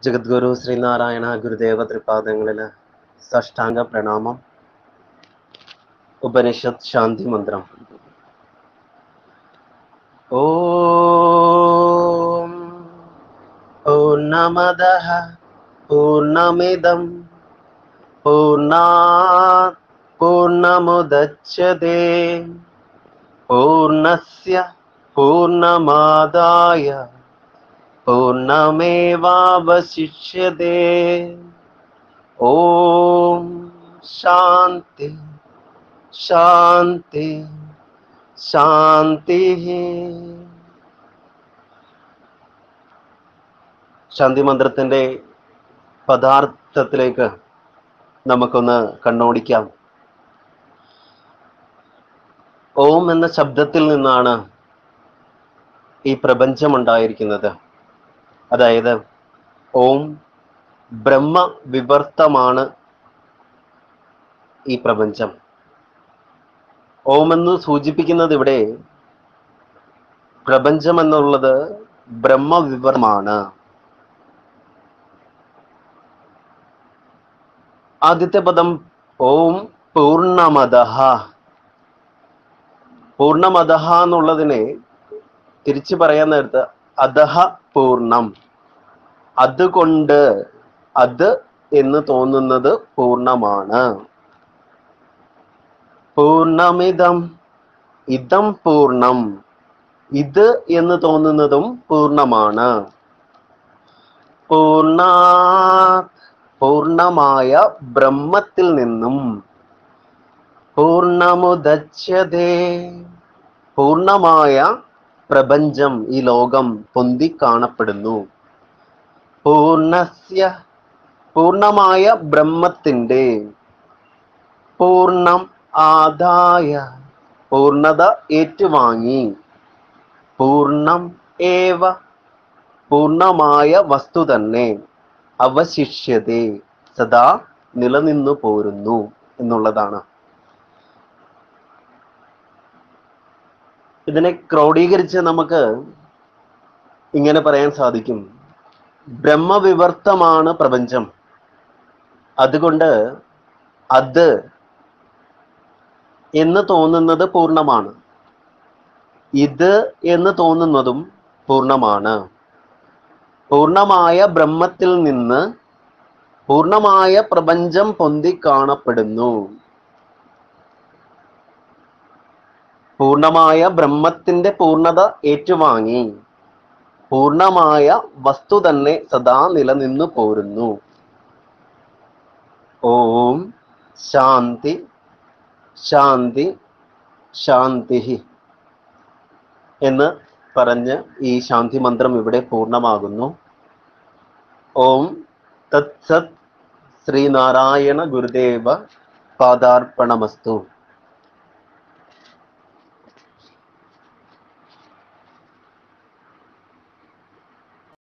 ജഗദ്ഗുരു ശ്രീനാരായണ ഗുരുദേവ തൃപാദങ്ങളില് സാഷ്ടാംഗ പ്രണാമം ഉപനിഷത്ത് ശാന്തി മന്ത്രം ഓം പൂർണ്ണമദ പൂർണ്ണമിദം പൂർണ്ണാത് പൂർണ്ണമുദച്യത്തെ പൂർണ്ണസ്യ പൂർണ്ണമാദായ പൂർണ്ണമേവാവശിഷ്യത്തെ ഓം ശാന്തി ശാന്തി ശാന്തി ശാന്തി മന്ത്രത്തിന്റെ പദാർത്ഥത്തിലേക്ക് നമുക്കൊന്ന് കണ്ണോടിക്കാം ഓം എന്ന ശബ്ദത്തിൽ നിന്നാണ് ഈ പ്രപഞ്ചം ഉണ്ടായിരിക്കുന്നത് അതായത് ഓം ബ്രഹ്മ വിവർത്തമാണ് ഈ പ്രപഞ്ചം ഓം എന്ന് സൂചിപ്പിക്കുന്നത് ഇവിടെ പ്രപഞ്ചം എന്നുള്ളത് ബ്രഹ്മവിവർമാണ് ആദ്യത്തെ പദം ഓം പൂർണ്ണമത പൂർണ്ണമത എന്നുള്ളതിനെ തിരിച്ചു പറയാൻ നേരത്ത് അധഹ പൂർണ്ണം അതുകൊണ്ട് അത് എന്ന് തോന്നുന്നത് പൂർണ്ണമാണ് പൂർണ്ണമിതം ഇതം പൂർണ്ണം ഇത് എന്ന് തോന്നുന്നതും പൂർണ്ണമാണ് പൂർണ്ണ പൂർണ്ണമായ ബ്രഹ്മത്തിൽ നിന്നും പൂർണ്ണമുദച്യതേ പൂർണ്ണമായ പ്രപഞ്ചം ഈ ലോകം പൊന്തി കാണപ്പെടുന്നു പൂർണ്ണസ്യ പൂർണ്ണമായ ബ്രഹ്മത്തിന്റെ പൂർണ്ണം ആദായ പൂർണ്ണത ഏറ്റുവാങ്ങി പൂർണ്ണം ഏവ പൂർണ്ണമായ വസ്തു തന്നെ അവശിഷ്യതേ സദാ നിലനിന്നു പോരുന്നു എന്നുള്ളതാണ് ഇതിനെ ക്രോഡീകരിച്ച് നമുക്ക് ഇങ്ങനെ പറയാൻ സാധിക്കും ബ്രഹ്മവിവർത്തമാണ് പ്രപഞ്ചം അതുകൊണ്ട് അത് എന്ന് തോന്നുന്നത് പൂർണ്ണമാണ് ഇത് എന്ന് തോന്നുന്നതും പൂർണ്ണമാണ് പൂർണ്ണമായ ബ്രഹ്മത്തിൽ നിന്ന് പൂർണ്ണമായ പ്രപഞ്ചം പൊന്തി കാണപ്പെടുന്നു പൂർണ്ണമായ ബ്രഹ്മത്തിന്റെ പൂർണ്ണത ഏറ്റുവാങ്ങി പൂർണ്ണമായ വസ്തു തന്നെ സദാ നിലനിന്നു പോരുന്നു ഓം ശാന്തി ശാന്തി ശാന്തി എന്ന് പറഞ്ഞ് ഈ ശാന്തി മന്ത്രം ഇവിടെ പൂർണ്ണമാകുന്നു ഓം തത് സത് ശ്രീനാരായണ ഗുരുദേവ പാദാർപ്പണമസ്തു